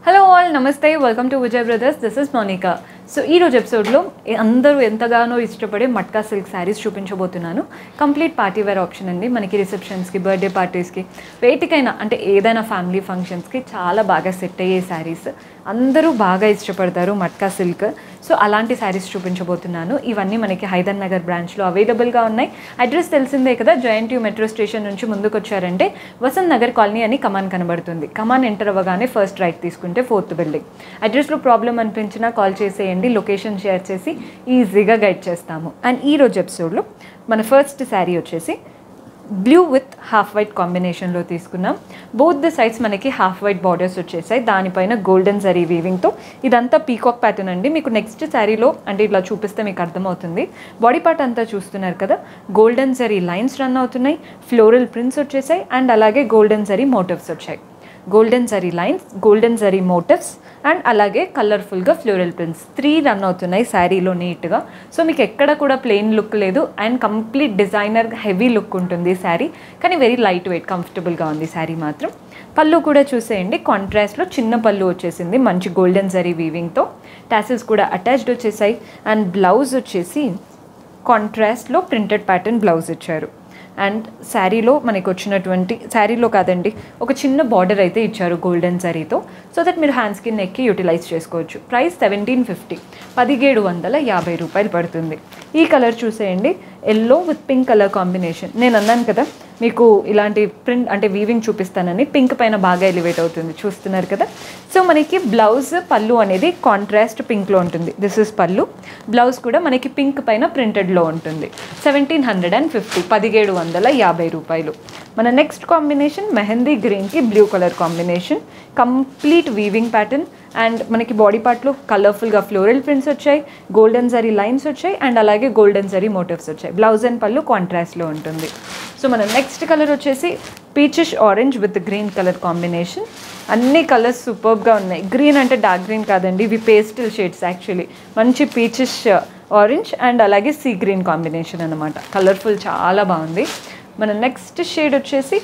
hello all namaste welcome to Vijay brothers this is Monika so ఈ రోజు ఎపిసోడ్లో అందరూ ఎంతగానో ఇష్టపడే మట్కా సిల్క్ శారీస్ చూపించబోతున్నాను కంప్లీట్ పార్టీ వేర్ ఆప్షన్ అండి మనకి రిసెప్షన్స్కి బర్త్డే పార్టీస్కి వేటికైనా అంటే ఏదైనా ఫ్యామిలీ ఫంక్షన్స్కి చాలా బాగా సెట్ అయ్యే శారీస్ అందరూ బాగా ఇష్టపడతారు మట్కా సిల్క్ సో అలాంటి శారీస్ చూపించబోతున్నాను ఇవన్నీ మనకి హైదర్ నగర్ బ్రాంచ్లో అవైలబుల్గా ఉన్నాయి అడ్రస్ తెలిసిందే కదా జయంట్ యూ మెట్రో స్టేషన్ నుంచి ముందుకు వచ్చారంటే వసంత్ నగర్ కాలనీ అని కమాన్ కనబడుతుంది కమాన్ ఎంటర్ అవ్వగానే ఫస్ట్ రైట్ తీసుకుంటే ఫోర్త్ బిల్డింగ్ అడ్రస్లో ప్రాబ్లం అనిపించినా కాల్ చేసేయండి లొకేషన్ షేర్ చేసి ఈజీగా గైడ్ చేస్తాము అండ్ ఈ రోజు ఎపిసోడ్లో మన ఫస్ట్ శారీ వచ్చేసి బ్లూ విత్ హాఫ్ వైట్ కాంబినేషన్లో తీసుకున్నాం బోత్ ద సైడ్స్ మనకి హాఫ్ వైట్ బార్డర్స్ వచ్చేసాయి దానిపైన గోల్డెన్ జరీ వీవింగ్తో ఇదంతా పీకాక్ ప్యాటర్న్ అండి మీకు నెక్స్ట్ శారీలో అంటే ఇట్లా చూపిస్తే మీకు అర్థమవుతుంది బాడీ పార్ట్ అంతా చూస్తున్నారు కదా గోల్డెన్ జరీ లైన్స్ రన్ అవుతున్నాయి ఫ్లోరల్ ప్రింట్స్ వచ్చేసాయి అండ్ అలాగే గోల్డెన్ జరీ మోటివ్స్ వచ్చాయి golden zari lines golden zari motifs and అలాగే కలర్ఫుల్గా ఫ్లోరల్ ప్రింట్స్ త్రీ రన్ అవుతున్నాయి శారీలో నీట్గా సో మీకు ఎక్కడ కూడా ప్లెయిన్ లుక్ లేదు and complete designer heavy look ఉంటుంది శారీ కానీ వెరీ లైట్ వెయిట్ కంఫర్టబుల్గా ఉంది శారీ మాత్రం పళ్ళు కూడా చూసేయండి కాంట్రాస్ట్లో చిన్న పళ్ళు వచ్చేసింది మంచి గోల్డెన్ జరీ వీవింగ్తో టాసిల్స్ కూడా అటాచ్డ్ వచ్చేసాయి అండ్ బ్లౌజ్ వచ్చేసి కాంట్రాస్ట్లో ప్రింటెడ్ ప్యాటర్న్ బ్లౌజ్ ఇచ్చారు అండ్ శారీలో మనకి వచ్చినటువంటి శారీలో కాదండి ఒక చిన్న బార్డర్ అయితే ఇచ్చారు గోల్డెన్ శారీతో సో దట్ మీరు హ్యాండ్స్కి నెక్కి యూటిలైజ్ చేసుకోవచ్చు ప్రైస్ సెవెంటీన్ ఫిఫ్టీ పదిహేడు వందల యాభై రూపాయలు పడుతుంది ఈ కలర్ చూసేయండి yellow with pink colour combination నేను అన్నాను కదా మీకు ఇలాంటి ప్రింట్ అంటే వీవింగ్ చూపిస్తానని పింక్ పైన బాగా ఎలివేట్ అవుతుంది చూస్తున్నారు కదా సో మనకి బ్లౌజ్ పళ్ళు అనేది కాంట్రాస్ట్ పింక్లో ఉంటుంది దిస్ ఇస్ పళ్ళు బ్లౌజ్ కూడా మనకి పింక్ పైన ప్రింటెడ్లో ఉంటుంది సెవెంటీన్ హండ్రెడ్ అండ్ ఫిఫ్టీ పదిహేడు వందల యాభై రూపాయలు మన నెక్స్ట్ కాంబినేషన్ మెహందీ గ్రీన్కి blue colour combination complete weaving pattern and మనకి బాడీ పార్ట్లో కలర్ఫుల్గా ఫ్లోరల్ ప్రింట్స్ వచ్చాయి గోల్డెన్ జరీ లైన్స్ వచ్చాయి అండ్ అలాగే గోల్డెన్ జరీ మోటివ్స్ వచ్చాయి బ్లౌజ్ అండ్ పళ్ళు కాంట్రాస్ట్లో ఉంటుంది సో మన నెక్స్ట్ కలర్ వచ్చేసి peachish orange with green colour combination అన్ని కలర్స్ సూపర్గా ఉన్నాయి గ్రీన్ అంటే డార్క్ గ్రీన్ కాదండి ఇవి పేస్టల్ షేడ్స్ యాక్చువల్లీ మంచి పీచిష్ ఆరెంజ్ అండ్ అలాగే సీ గ్రీన్ కాంబినేషన్ అనమాట కలర్ఫుల్ చాలా బాగుంది మన నెక్స్ట్ షేడ్ వచ్చేసి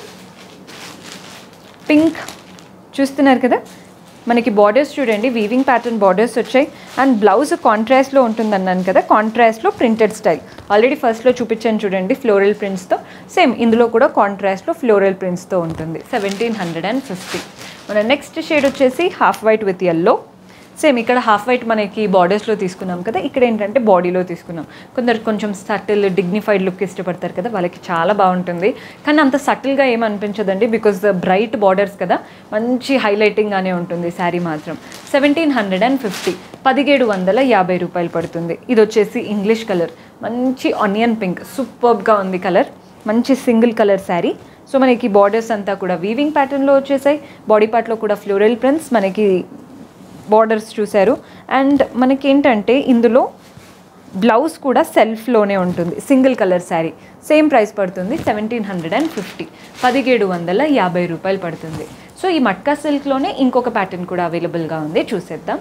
పింక్ చూస్తున్నారు కదా మనకి బార్డర్స్ చూడండి వీవింగ్ ప్యాటర్న్ బార్డర్స్ వచ్చాయి అండ్ బ్లౌజ్ కాంట్రాస్ట్లో ఉంటుంది అన్నాను కదా కాంట్రాస్ట్లో ప్రింటెడ్ స్టైల్ ఆల్రెడీ ఫస్ట్లో చూపించాను చూడండి ఫ్లోరల్ ప్రింట్స్తో సేమ్ ఇందులో కూడా కాంట్రాస్ట్లో ఫ్లోరల్ ప్రింట్స్తో ఉంటుంది సెవెంటీన్ హండ్రెడ్ అండ్ ఫిఫ్టీ మన నెక్స్ట్ షేడ్ వచ్చేసి half white with yellow same ఇక్కడ హాఫ్ వైట్ మనకి బార్డర్స్లో తీసుకున్నాం కదా ఇక్కడ ఏంటంటే బాడీలో తీసుకున్నాం కొందరు కొంచెం సటిల్ డిగ్నిఫైడ్ లుక్ ఇష్టపడతారు కదా వాళ్ళకి చాలా బాగుంటుంది కానీ అంత సటిల్గా ఏం అనిపించదండి బికాస్ బ్రైట్ బార్డర్స్ కదా మంచి హైలైటింగ్గానే ఉంటుంది శారీ మాత్రం సెవెంటీన్ హండ్రెడ్ అండ్ ఫిఫ్టీ పదిహేడు వందల యాభై రూపాయలు పడుతుంది ఇది వచ్చేసి ఇంగ్లీష్ కలర్ మంచి ఆనియన్ పింక్ సూపర్గా ఉంది కలర్ మంచి సింగిల్ కలర్ శారీ సో మనకి బార్డర్స్ అంతా కూడా వీవింగ్ ప్యాటర్న్లో వచ్చేసాయి బాడీ పార్ట్లో కూడా ఫ్లోరల్ ప్రింట్స్ మనకి బార్డర్స్ చూశారు అండ్ మనకి ఏంటంటే ఇందులో బ్లౌజ్ కూడా సెల్ఫ్లోనే ఉంటుంది single colour sari same price పడుతుంది సెవెంటీన్ హండ్రెడ్ అండ్ ఫిఫ్టీ పదిహేడు వందల యాభై రూపాయలు పడుతుంది సో ఈ మట్కా సిల్క్లోనే ఇంకొక ప్యాటర్న్ కూడా అవైలబుల్గా ఉంది చూసేద్దాం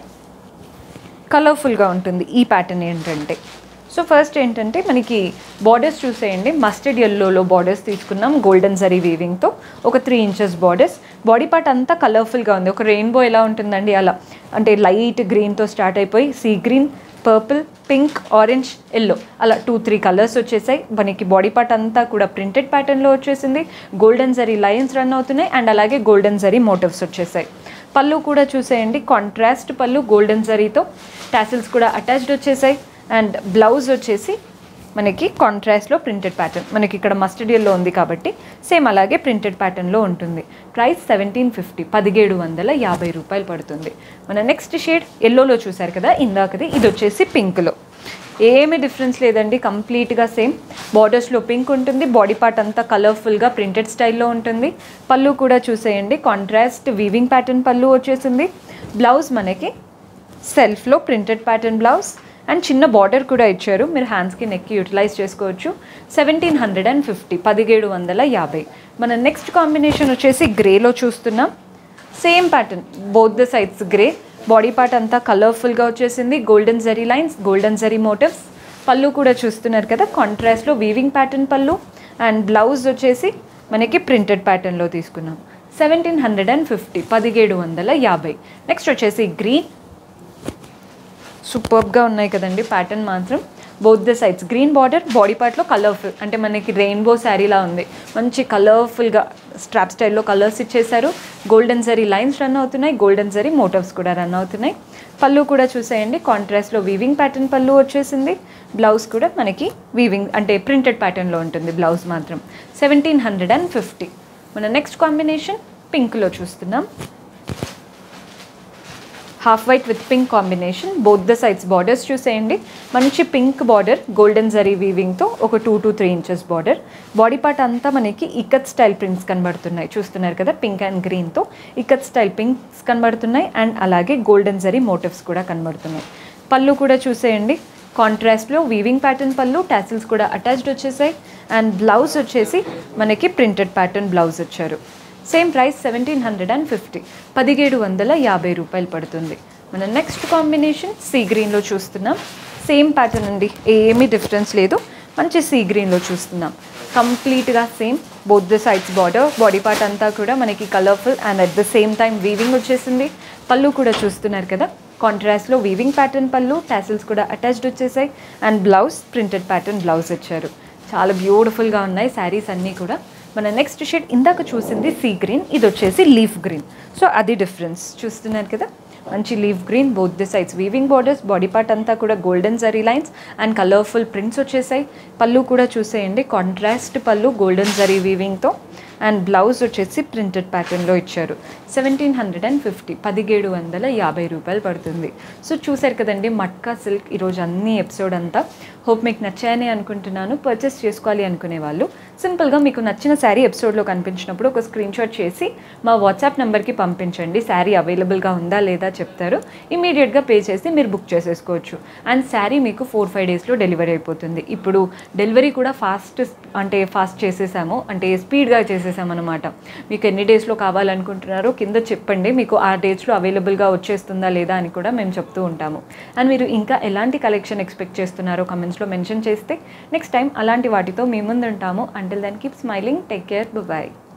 కలర్ఫుల్గా ఉంటుంది ఈ ప్యాటర్న్ ఏంటంటే సో ఫస్ట్ ఏంటంటే మనకి బార్డర్స్ చూసేయండి మస్టర్డ్ ఎల్లోలో బార్డర్స్ తీసుకున్నాం గోల్డెన్ జరీ వీవింగ్తో ఒక three inches borders body part అంతా కలర్ఫుల్గా ఉంది ఒక రెయిన్బో ఎలా ఉంటుందండి అలా అంటే లైట్ గ్రీన్తో స్టార్ట్ అయిపోయి sea green purple pink orange yellow అలా టూ త్రీ కలర్స్ వచ్చేసాయి మనకి బాడీ పార్ట్ అంతా కూడా ప్రింటెడ్ ప్యాటర్న్లో వచ్చేసింది గోల్డెన్ జరీ లైన్స్ రన్ అవుతున్నాయి అండ్ అలాగే గోల్డెన్ జరీ మోటివ్స్ వచ్చేసాయి పళ్ళు కూడా చూసేయండి కాంట్రాస్ట్ పళ్ళు గోల్డెన్ జరీతో టాసిల్స్ కూడా అటాచ్డ్ వచ్చేసాయి అండ్ బ్లౌజ్ వచ్చేసి మనకి కాంట్రాస్ట్లో ప్రింటెడ్ ప్యాటర్న్ మనకి ఇక్కడ మస్టర్డ్ ఎల్లో ఉంది కాబట్టి సేమ్ అలాగే ప్రింటెడ్ ప్యాటర్న్లో ఉంటుంది ప్రైస్ సెవెంటీన్ ఫిఫ్టీ పదిహేడు వందల యాభై రూపాయలు పడుతుంది మన నెక్స్ట్ షేడ్ ఎల్లోలో చూసారు కదా ఇందాకది ఇది వచ్చేసి పింక్లో ఏమీ డిఫరెన్స్ లేదండి కంప్లీట్గా సేమ్ బార్డర్స్లో పింక్ ఉంటుంది బాడీ పార్ట్ అంతా కలర్ఫుల్గా ప్రింటెడ్ స్టైల్లో ఉంటుంది పళ్ళు కూడా చూసేయండి కాంట్రాస్ట్ వీవింగ్ ప్యాటర్న్ పళ్ళు వచ్చేసింది బ్లౌజ్ మనకి సెల్ఫ్లో ప్రింటెడ్ ప్యాటర్న్ బ్లౌజ్ అండ్ చిన్న బార్డర్ కూడా ఇచ్చారు మీరు హ్యాండ్స్కి నెక్కి యూటిలైజ్ చేసుకోవచ్చు సెవెంటీన్ హండ్రెడ్ అండ్ ఫిఫ్టీ పదిహేడు వందల యాభై మన నెక్స్ట్ కాంబినేషన్ వచ్చేసి గ్రేలో చూస్తున్నాం same pattern both the sides grey body part అంతా కలర్ఫుల్గా వచ్చేసింది golden zari lines golden zari motifs pallu కూడా చూస్తున్నారు కదా కాంట్రాస్ట్లో weaving pattern pallu and blouse వచ్చేసి మనకి ప్రింటెడ్ ప్యాటర్న్లో తీసుకున్నాం సెవెంటీన్ హండ్రెడ్ అండ్ ఫిఫ్టీ పదిహేడు వందల యాభై నెక్స్ట్ వచ్చేసి గ్రీన్ సూపర్గా ఉన్నాయి కదండి ప్యాటర్న్ మాత్రం both the sides green border body పార్ట్లో కలర్ఫుల్ అంటే మనకి రెయిన్బో శారీలా ఉంది మంచి కలర్ఫుల్గా స్ట్రాప్ స్టైల్లో కలర్స్ ఇచ్చేసారు గోల్డెన్ జరీ లైన్స్ రన్ అవుతున్నాయి గోల్డెన్ జరీ మోటివ్స్ కూడా రన్ అవుతున్నాయి పళ్ళు కూడా చూసేయండి కాంట్రాస్ట్లో వీవింగ్ ప్యాటర్న్ పళ్ళు వచ్చేసింది బ్లౌజ్ కూడా మనకి వీవింగ్ అంటే ప్రింటెడ్ ప్యాటర్న్లో ఉంటుంది బ్లౌజ్ మాత్రం సెవెంటీన్ హండ్రెడ్ అండ్ ఫిఫ్టీ మన నెక్స్ట్ కాంబినేషన్ పింక్లో చూస్తున్నాం half white with pink combination both the sides borders చూసేయండి మంచి పింక్ బార్డర్ గోల్డెన్ జరీ వీవింగ్తో ఒక two to three inches border body part అంతా మనకి ఇకత్ స్టైల్ ప్రింట్స్ కనబడుతున్నాయి చూస్తున్నారు కదా పింక్ అండ్ గ్రీన్తో ఇకత్ స్టైల్ పింక్స్ కనబడుతున్నాయి అండ్ అలాగే గోల్డెన్ జరీ మోటివ్స్ కూడా కనబడుతున్నాయి పళ్ళు కూడా చూసేయండి కాంట్రాస్ట్లో వీవింగ్ ప్యాటర్న్ పళ్ళు టాసిల్స్ కూడా అటాచ్డ్ వచ్చేసాయి అండ్ బ్లౌజ్ వచ్చేసి మనకి ప్రింటెడ్ ప్యాటర్న్ బ్లౌజ్ వచ్చారు same price seventeen hundred and fifty పదిహేడు వందల యాభై రూపాయలు పడుతుంది మన నెక్స్ట్ కాంబినేషన్ సీ గ్రీన్లో చూస్తున్నాం సేమ్ ప్యాటర్న్ అండి ఏమీ డిఫరెన్స్ లేదు మంచి సీ గ్రీన్లో చూస్తున్నాం కంప్లీట్గా same both the sides border body part అంతా కూడా మనకి colourful and at the same time weaving వచ్చేసింది పళ్ళు కూడా చూస్తున్నారు కదా కాంట్రాస్ట్లో వీవింగ్ ప్యాటర్న్ పళ్ళు టాసిల్స్ కూడా అటాచ్డ్ వచ్చేసాయి and blouse printed pattern blouse వచ్చారు చాలా బ్యూటిఫుల్గా ఉన్నాయి శారీస్ అన్నీ కూడా మన నెక్స్ట్ షేడ్ ఇందాక చూసింది సీ గ్రీన్ ఇది వచ్చేసి లీఫ్ గ్రీన్ సో అది డిఫరెన్స్ చూస్తున్నారు కదా మంచి leaf green both the sides weaving borders body part అంతా కూడా golden zari lines and colourful prints వచ్చేసాయి పళ్ళు కూడా చూసేయండి కాంట్రాస్ట్ పళ్ళు గోల్డెన్ జరీ వీవింగ్తో అండ్ బ్లౌజ్ వచ్చేసి ప్రింటెడ్ ప్యాటర్న్లో ఇచ్చారు సెవెంటీన్ హండ్రెడ్ అండ్ ఫిఫ్టీ పదిహేడు వందల యాభై రూపాయలు పడుతుంది సో చూశారు కదండి మట్కా సిల్క్ ఈరోజు అన్ని ఎపిసోడ్ అంతా హోప్ మీకు నచ్చాయని అనుకుంటున్నాను పర్చేస్ చేసుకోవాలి అనుకునే వాళ్ళు సింపుల్గా మీకు నచ్చిన శారీ ఎపిసోడ్లో కనిపించినప్పుడు ఒక స్క్రీన్ షాట్ చేసి మా వాట్సాప్ నెంబర్కి పంపించండి శారీ అవైలబుల్గా ఉందా లేదా చెప్తారు ఇమీడియట్గా పే చేసి మీరు బుక్ చేసేసుకోవచ్చు అండ్ శారీ మీకు ఫోర్ ఫైవ్ డేస్లో డెలివరీ అయిపోతుంది ఇప్పుడు డెలివరీ కూడా ఫాస్ట్ అంటే ఫాస్ట్ చేసేసాము అంటే స్పీడ్గా చేసేసామన్నమాట మీకు ఎన్ని డేస్లో కావాలనుకుంటున్నారో కింద చెప్పండి మీకు ఆ డేట్స్లో అవైలబుల్గా వచ్చేస్తుందా లేదా అని కూడా మేము చెప్తూ ఉంటాము అండ్ మీరు ఇంకా ఎలాంటి కలెక్షన్ ఎక్స్పెక్ట్ చేస్తున్నారో కమెంట్స్లో మెన్షన్ చేస్తే నెక్స్ట్ టైం అలాంటి వాటితో మీ ముందు ఉంటాము until then keep smiling take care bye